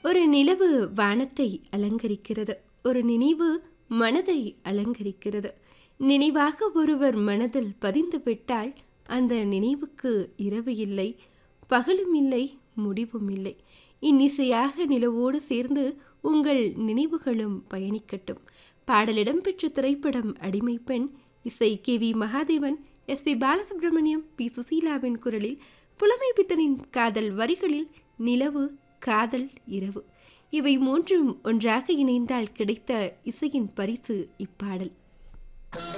ஒரு நிலவு வானத்தை அலங்கரிக்கிறது ஒரு நினைவு மனதை அலங்கரிக்கிறது நினைவாக ஒருவர் மனதில் பதிந்து விட்டால் அந்த நினைவுக்கு இரவு இல்லை பகலும் இல்லை முடிவும் இல்லை இன்னிசையாக நிலவோடு சேர்ந்து உங்கள் நினைவுகளும் பயணிக்கட்டும் பாடலிடம் பெற்ற திரைப்படம் அடிமை பெண் இசை K V Mahadevan S P Balasubrahmanyam P சுசீலாவின் குரலில் புலமை பித்தனின் காதல் வரிகளில் நிலவு காதல் இரவு இவை மூன்றும் ஒன்றாக இணைந்தால் கிடைத்த இசையின் பரிசு இப்பாடல்